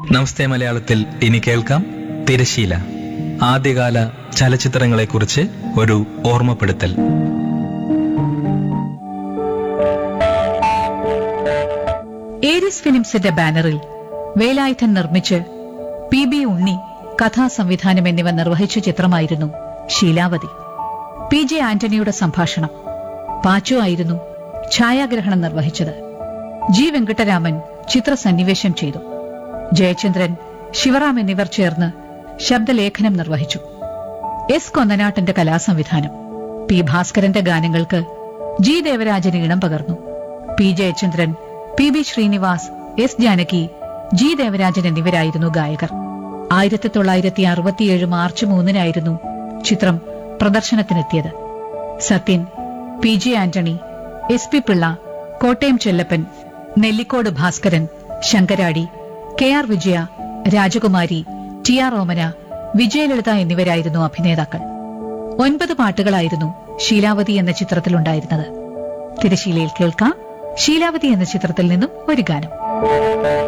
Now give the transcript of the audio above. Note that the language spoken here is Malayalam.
നമസ്തേ മലയാളത്തിൽ ഇനി കേൾക്കാം തിരശീല ആദ്യകാല ചലച്ചിത്രങ്ങളെക്കുറിച്ച് ഒരു ഓർമ്മപ്പെടുത്തൽ ഏരിസ് ഫിലിംസിന്റെ ബാനറിൽ വേലായുധൻ നിർമ്മിച്ച് പി ബി ഉണ്ണി കഥാസംവിധാനം എന്നിവ നിർവഹിച്ച ചിത്രമായിരുന്നു ശീലാവതി പി ജെ ആന്റണിയുടെ സംഭാഷണം പാച്ചു ആയിരുന്നു ഛായാഗ്രഹണം നിർവഹിച്ചത് ജി വെങ്കട്ടരാമൻ ചിത്രസന്നിവേശം ചെയ്തു ജയചന്ദ്രൻ ശിവറാം എന്നിവർ ചേർന്ന് ശബ്ദലേഖനം നിർവഹിച്ചു എസ് കൊന്നനാട്ടന്റെ കലാസംവിധാനം പി ഭാസ്കരന്റെ ഗാനങ്ങൾക്ക് ജി ദേവരാജന് ഇണം പകർന്നു P Jayachandran P B Srinivas S Janaki G Devarajan എന്നിവരായിരുന്നു ഗായകർ ആയിരത്തി തൊള്ളായിരത്തി അറുപത്തിയേഴ് മാർച്ച് മൂന്നിനായിരുന്നു ചിത്രം പ്രദർശനത്തിനെത്തിയത് Sathyan P J Antony S P Pillai Kottayam Chellappan Nellikode Bhaskaran Sankaradi K R Vijaya Rajakumari T R ഓമന വിജയലളിത എന്നിവരായിരുന്നു അഭിനേതാക്കൾ ഒൻപത് പാട്ടുകളായിരുന്നു ശീലാവതി എന്ന ചിത്രത്തിലുണ്ടായിരുന്നത് തിരശീലയിൽ കേൾക്കാം ശീലാവതി എന്ന ചിത്രത്തിൽ നിന്നും ഒരു ഗാനം